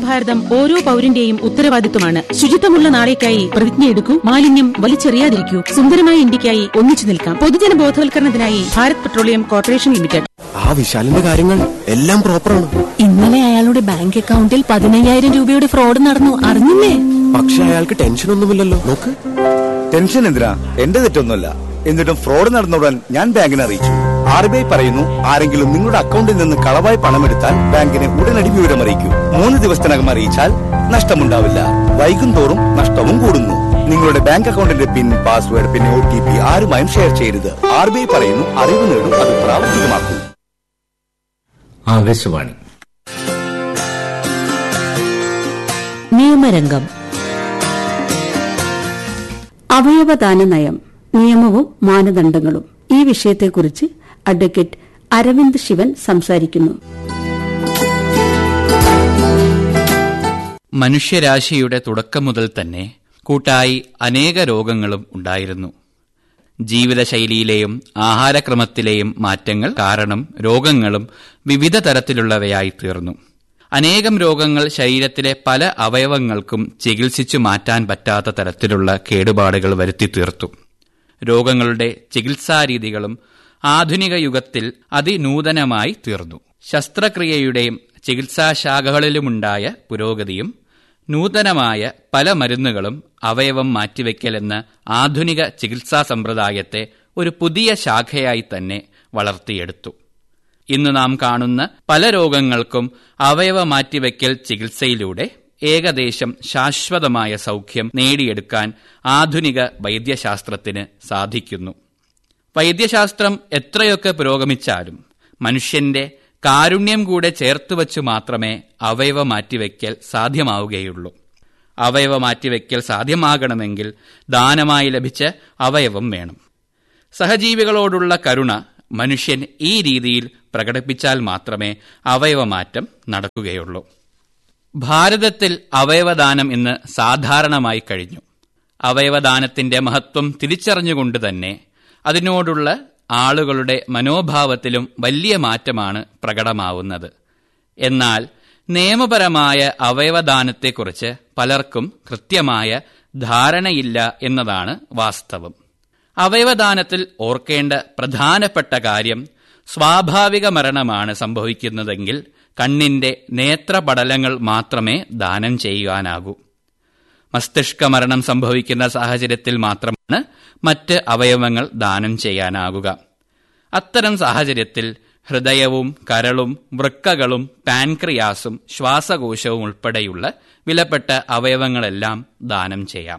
ഭാരതം ഓരോ പൌരന്റെയും ഉത്തരവാദിത്വമാണ് ശുചിത്വമുള്ള നാളേക്കായി പ്രതിജ്ഞയെടുക്കൂ മാലിന്യം വലിച്ചെറിയാതിരിക്കൂ സുന്ദരമായ ഇന്ത്യക്കായി ഒന്നിച്ചു നിൽക്കാം പൊതുജന ബോധവൽക്കരണത്തിനായി ഭാരത് പെട്രോളിയം കോർപ്പറേഷൻ ലിമിറ്റഡ് ആ വിശാലിന്റെ കാര്യങ്ങൾ എല്ലാം പ്രോപ്പറാണ് ഇന്നലെ അയാളുടെ ബാങ്ക് അക്കൗണ്ടിൽ പതിനയ്യായിരം രൂപയുടെ ഫ്രോഡ് നടന്നു അറിഞ്ഞില്ലേ പക്ഷെ അയാൾക്ക് ടെൻഷൻ ഒന്നുമില്ലല്ലോ നോക്ക് ടെൻഷൻ എന്തിനാ എന്റെ തെറ്റൊന്നുമല്ല എന്നിട്ടും ഫ്രോഡ് നടന്നുടൻ ഞാൻ ബാങ്കിനെ അറിയിച്ചു ആർ ബി ഐ പറയുന്നു ആരെങ്കിലും നിങ്ങളുടെ അക്കൗണ്ടിൽ നിന്ന് കളവായി പണമെടുത്താൽ ബാങ്കിനെ ഉടനടി വിവരം അറിയിക്കൂ മൂന്ന് ദിവസത്തിനകം അറിയിച്ചാൽ നഷ്ടമുണ്ടാവില്ല വൈകും തോറും നഷ്ടവും കൂടുന്നു നിങ്ങളുടെ ബാങ്ക് അക്കൗണ്ടിന്റെ പിൻ പാസ്വേഡ് പിന്നെ ഒ ടി പി ആരുമായും ഷെയർ ചെയ്യരുത് ആർ ബി ഐ പറയുന്നു അറിവ് നേടും അത് പ്രാവർത്തികമാക്കൂ ആകാശവാണി നിയമരംഗം അവയവദാന നയം നിയമവും മാനദണ്ഡങ്ങളും ഈ വിഷയത്തെക്കുറിച്ച് അഡ്വക്കേറ്റ് അരവിന്ദ് ശിവൻ സംസാരിക്കുന്നു മനുഷ്യരാശിയുടെ തുടക്കം മുതൽ തന്നെ കൂട്ടായി അനേക രോഗങ്ങളും ഉണ്ടായിരുന്നു ജീവിതശൈലിയിലെയും ആഹാരക്രമത്തിലെയും മാറ്റങ്ങൾ കാരണം രോഗങ്ങളും വിവിധ തരത്തിലുള്ളവയായി തീർന്നു അനേകം രോഗങ്ങൾ ശരീരത്തിലെ പല അവയവങ്ങൾക്കും ചികിത്സിച്ചു മാറ്റാൻ പറ്റാത്ത തരത്തിലുള്ള കേടുപാടുകൾ വരുത്തി തീർത്തു രോഗങ്ങളുടെ ചികിത്സാരീതികളും ആധുനിക യുഗത്തിൽ അതിനൂതനമായി തീർന്നു ശസ്ത്രക്രിയയുടെയും ചികിത്സാശാഖകളിലുമുണ്ടായ പുരോഗതിയും നൂതനമായ പല മരുന്നുകളും അവയവം മാറ്റിവെക്കലെന്ന ആധുനിക ചികിത്സാ സമ്പ്രദായത്തെ ഒരു പുതിയ ശാഖയായി തന്നെ വളർത്തിയെടുത്തു ഇന്ന് നാം കാണുന്ന പല രോഗങ്ങൾക്കും അവയവ മാറ്റിവെക്കൽ ചികിത്സയിലൂടെ ഏകദേശം ശാശ്വതമായ സൗഖ്യം നേടിയെടുക്കാൻ ആധുനിക വൈദ്യശാസ്ത്രത്തിന് സാധിക്കുന്നു വൈദ്യശാസ്ത്രം എത്രയൊക്കെ പുരോഗമിച്ചാലും മനുഷ്യന്റെ കാരുണ്യം കൂടെ ചേർത്തുവച്ചു മാത്രമേ അവയവ മാറ്റിവെക്കൽ സാധ്യമാവുകയുള്ളൂ അവയവ മാറ്റിവെക്കൽ സാധ്യമാകണമെങ്കിൽ ദാനമായി ലഭിച്ച അവയവം വേണം സഹജീവികളോടുള്ള കരുണ മനുഷ്യൻ ഈ രീതിയിൽ പ്രകടിപ്പിച്ചാൽ മാത്രമേ അവയവമാറ്റം നടക്കുകയുള്ളൂ ഭാരതത്തിൽ അവയവദാനം ഇന്ന് സാധാരണമായി കഴിഞ്ഞു അവയവദാനത്തിന്റെ മഹത്വം തിരിച്ചറിഞ്ഞുകൊണ്ട് തന്നെ അതിനോടുള്ള ആളുകളുടെ മനോഭാവത്തിലും വലിയ മാറ്റമാണ് പ്രകടമാവുന്നത് എന്നാൽ നിയമപരമായ അവയവദാനത്തെക്കുറിച്ച് പലർക്കും കൃത്യമായ ധാരണയില്ല എന്നതാണ് വാസ്തവം അവയവദാനത്തിൽ ഓർക്കേണ്ട പ്രധാനപ്പെട്ട കാര്യം സ്വാഭാവിക മരണമാണ് സംഭവിക്കുന്നതെങ്കിൽ കണ്ണിന്റെ നേത്രപടലങ്ങൾ മാത്രമേ ദാനം ചെയ്യുവാനാകൂ മസ്തിഷ്ക മരണം സംഭവിക്കുന്ന സാഹചര്യത്തിൽ മാത്രമാണ് മറ്റ് അവയവങ്ങൾ ദാനം ചെയ്യാനാകുക അത്തരം സാഹചര്യത്തിൽ ഹൃദയവും കരളും വൃക്കകളും പാൻക്രിയാസും ശ്വാസകോശവും ഉൾപ്പെടെയുള്ള വിലപ്പെട്ട അവയവങ്ങളെല്ലാം ദാനം ചെയ്യാം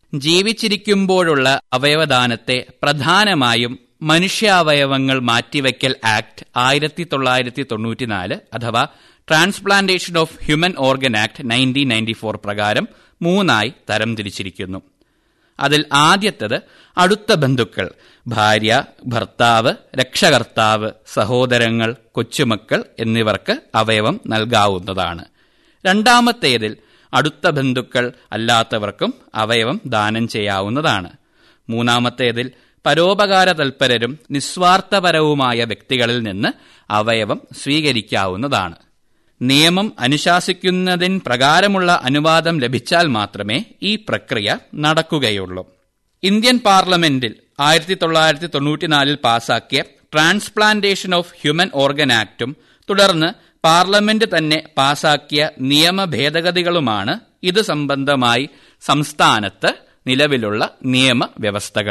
ജീവിച്ചിരിക്കുമ്പോഴുള്ള അവയവദാനത്തെ പ്രധാനമായും മനുഷ്യാവയവങ്ങൾ മാറ്റിവെക്കൽ ആക്ട് ആയിരത്തി തൊള്ളായിരത്തി തൊണ്ണൂറ്റിനാല് അഥവാ transplantation of human organ act nineteen ninety four പ്രകാരം മൂന്നായി തരംതിരിച്ചിരിക്കുന്നു അതിൽ ആദ്യത്തത് അടുത്ത ബന്ധുക്കൾ ഭാര്യ ഭർത്താവ് രക്ഷകർത്താവ് സഹോദരങ്ങൾ കൊച്ചുമക്കൾ എന്നിവർക്ക് അവയവം നൽകാവുന്നതാണ് രണ്ടാമത്തേതിൽ അടുത്ത ബന്ധുക്കൾ അല്ലാത്തവർക്കും അവയവം ദാനം ചെയ്യാവുന്നതാണ് മൂന്നാമത്തേതിൽ പരോപകാര തൽപരരും നിസ്വാർത്ഥപരവുമായ വ്യക്തികളിൽ നിന്ന് അവയവം സ്വീകരിക്കാവുന്നതാണ് നിയമം അനുശാസിക്കുന്നതിന് പ്രകാരമുള്ള അനുവാദം ലഭിച്ചാൽ മാത്രമേ ഈ പ്രക്രിയ നടക്കുകയുള്ളൂ ഇന്ത്യൻ പാർലമെന്റിൽ ആയിരത്തി തൊള്ളായിരത്തി തൊണ്ണൂറ്റിനാലിൽ പാസാക്കിയ ട്രാൻസ്പ്ലാന്റേഷൻ ഓഫ് ഹ്യൂമൻ ഓർഗൻ ആക്ടും തുടർന്ന് പാർലമെന്റ് തന്നെ പാസാക്കിയ നിയമ ഭേദഗതികളുമാണ് ഇത് സംബന്ധമായി സംസ്ഥാനത്ത് നിലവിലുള്ള നിയമ വ്യവസ്ഥകൾ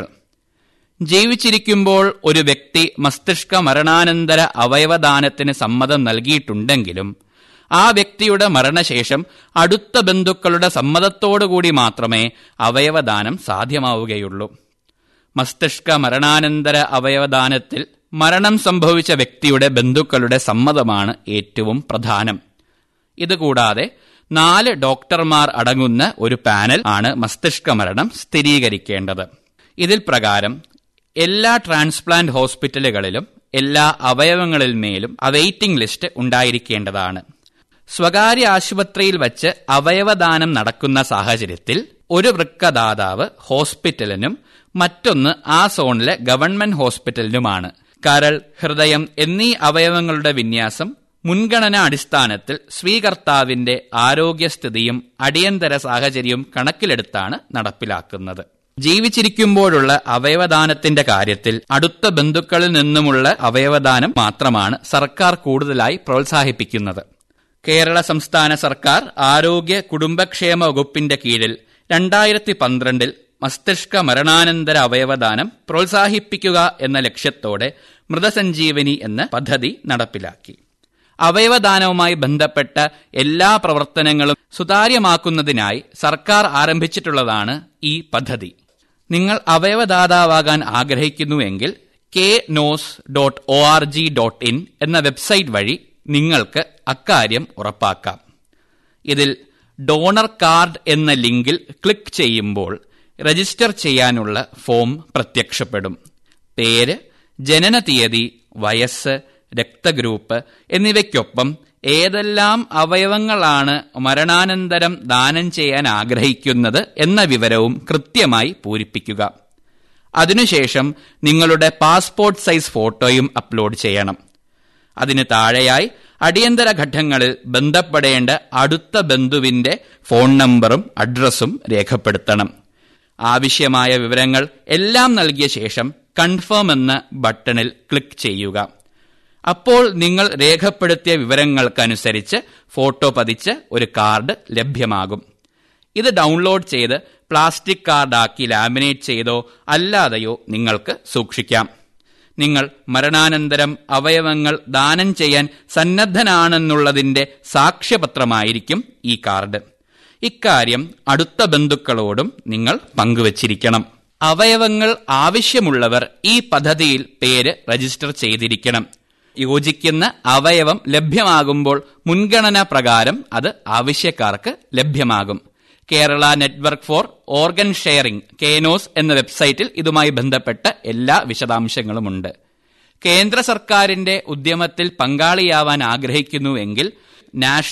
ജീവിച്ചിരിക്കുമ്പോൾ ഒരു വ്യക്തി മസ്തിഷ്ക മരണാനന്തര അവയവദാനത്തിന് സമ്മതം നൽകിയിട്ടുണ്ടെങ്കിലും ആ വ്യക്തിയുടെ മരണശേഷം അടുത്ത ബന്ധുക്കളുടെ സമ്മതത്തോടുകൂടി മാത്രമേ അവയവദാനം സാധ്യമാവുകയുള്ളൂ മസ്തിഷ്ക മരണാനന്തര അവയവദാനത്തിൽ മരണം സംഭവിച്ച വ്യക്തിയുടെ ബന്ധുക്കളുടെ സമ്മതമാണ് ഏറ്റവും പ്രധാനം ഇതുകൂടാതെ നാല് ഡോക്ടർമാർ അടങ്ങുന്ന ഒരു പാനൽ ആണ് മസ്തിഷ്ക മരണം സ്ഥിരീകരിക്കേണ്ടത് ഇതിൽ പ്രകാരം എല്ലാ ട്രാൻസ്പ്ലാന്റ് ഹോസ്പിറ്റലുകളിലും എല്ലാ അവയവങ്ങളിൽ മേലും അവെയിറ്റിംഗ് ലിസ്റ്റ് ഉണ്ടായിരിക്കേണ്ടതാണ് സ്വകാര്യ ആശുപത്രിയിൽ വച്ച് അവയവദാനം നടക്കുന്ന സാഹചര്യത്തിൽ ഒരു വൃക്കദാതാവ് ഹോസ്പിറ്റലിനും മറ്റൊന്ന് ആ സോണിലെ ഗവൺമെന്റ് ഹോസ്പിറ്റലിനുമാണ് കരൾ ഹൃദയം എന്നീ അവയവങ്ങളുടെ വിന്യാസം മുൻഗണനാ അടിസ്ഥാനത്തിൽ സ്വീകർത്താവിന്റെ ആരോഗ്യസ്ഥിതിയും അടിയന്തര സാഹചര്യവും കണക്കിലെടുത്താണ് നടപ്പിലാക്കുന്നത് ജീവിച്ചിരിക്കുമ്പോഴുള്ള അവയവദാനത്തിന്റെ കാര്യത്തിൽ അടുത്ത ബന്ധുക്കളിൽ നിന്നുമുള്ള അവയവദാനം മാത്രമാണ് സർക്കാർ കൂടുതലായി പ്രോത്സാഹിപ്പിക്കുന്നത് കേരള സംസ്ഥാന സർക്കാർ ആരോഗ്യ കുടുംബക്ഷേമ വകുപ്പിന്റെ കീഴിൽ രണ്ടായിരത്തി പന്ത്രണ്ടിൽ മസ്തിഷ്ക മരണാനന്തര അവയവദാനം പ്രോത്സാഹിപ്പിക്കുക എന്ന ലക്ഷ്യത്തോടെ മൃതസഞ്ജീവനി എന്ന പദ്ധതി നടപ്പിലാക്കി അവയവദാനവുമായി ബന്ധപ്പെട്ട എല്ലാ പ്രവർത്തനങ്ങളും സുതാര്യമാക്കുന്നതിനായി സർക്കാർ ആരംഭിച്ചിട്ടുള്ളതാണ് ഈ പദ്ധതി നിങ്ങൾ അവയവദാതാവാകാൻ ആഗ്രഹിക്കുന്നുവെങ്കിൽ K NOS dot O R G dot in എന്ന വെബ്സൈറ്റ് വഴി നിങ്ങൾക്ക് അക്കാര്യം ഉറപ്പാക്കാം ഇതിൽ ഡോണർ കാർഡ് എന്ന ലിങ്കിൽ ക്ലിക്ക് ചെയ്യുമ്പോൾ രജിസ്റ്റർ ചെയ്യാനുള്ള ഫോം പ്രത്യക്ഷപ്പെടും പേര് ജനന തീയതി വയസ്സ് രക്തഗ്രൂപ്പ് എന്നിവയ്ക്കൊപ്പം ഏതെല്ലാം അവയവങ്ങളാണ് മരണാനന്തരം ദാനം ചെയ്യാൻ ആഗ്രഹിക്കുന്നത് എന്ന വിവരവും കൃത്യമായി പൂരിപ്പിക്കുക അതിനുശേഷം നിങ്ങളുടെ പാസ്പോർട്ട് സൈസ് ഫോട്ടോയും അപ്ലോഡ് ചെയ്യണം അതിന് താഴെയായി അടിയന്തര ഘട്ടങ്ങളിൽ ബന്ധപ്പെടേണ്ട അടുത്ത ബന്ധുവിന്റെ ഫോൺ നമ്പറും അഡ്രസ്സും രേഖപ്പെടുത്തണം ആവശ്യമായ വിവരങ്ങൾ എല്ലാം നൽകിയ ശേഷം കൺഫേം എന്ന ബട്ടണിൽ ക്ലിക്ക് ചെയ്യുക അപ്പോൾ നിങ്ങൾ രേഖപ്പെടുത്തിയ വിവരങ്ങൾക്കനുസരിച്ച് ഫോട്ടോ പതിച്ച് ഒരു കാർഡ് ലഭ്യമാകും ഇത് ഡൗൺലോഡ് ചെയ്ത് പ്ലാസ്റ്റിക് കാർഡാക്കി ലാമിനേറ്റ് ചെയ്തോ അല്ലാതെയോ നിങ്ങൾക്ക് സൂക്ഷിക്കാം നിങ്ങൾ മരണാനന്തരം അവയവങ്ങൾ ദാനം ചെയ്യാൻ സന്നദ്ധനാണെന്നുള്ളതിന്റെ സാക്ഷ്യപത്രമായിരിക്കും ഈ കാർഡ് ഇക്കാര്യം അടുത്ത ബന്ധുക്കളോടും നിങ്ങൾ പങ്കുവച്ചിരിക്കണം അവയവങ്ങൾ ആവശ്യമുള്ളവർ ഈ പദ്ധതിയിൽ പേര് രജിസ്റ്റർ ചെയ്തിരിക്കണം യോജിക്കുന്ന അവയവം ലഭ്യമാകുമ്പോൾ മുൻഗണനാ പ്രകാരം അത് ആവശ്യക്കാർക്ക് ലഭ്യമാകും Kerala network for organ sharing KNOS എന്ന വെബ്സൈറ്റിൽ ഇതുമായി ബന്ധപ്പെട്ട എല്ലാ വിശദാംശങ്ങളുമുണ്ട് കേന്ദ്ര സർക്കാരിന്റെ ഉദ്യമത്തിൽ പങ്കാളിയാവാൻ ആഗ്രഹിക്കുന്നുവെങ്കിൽ നാഷണൽ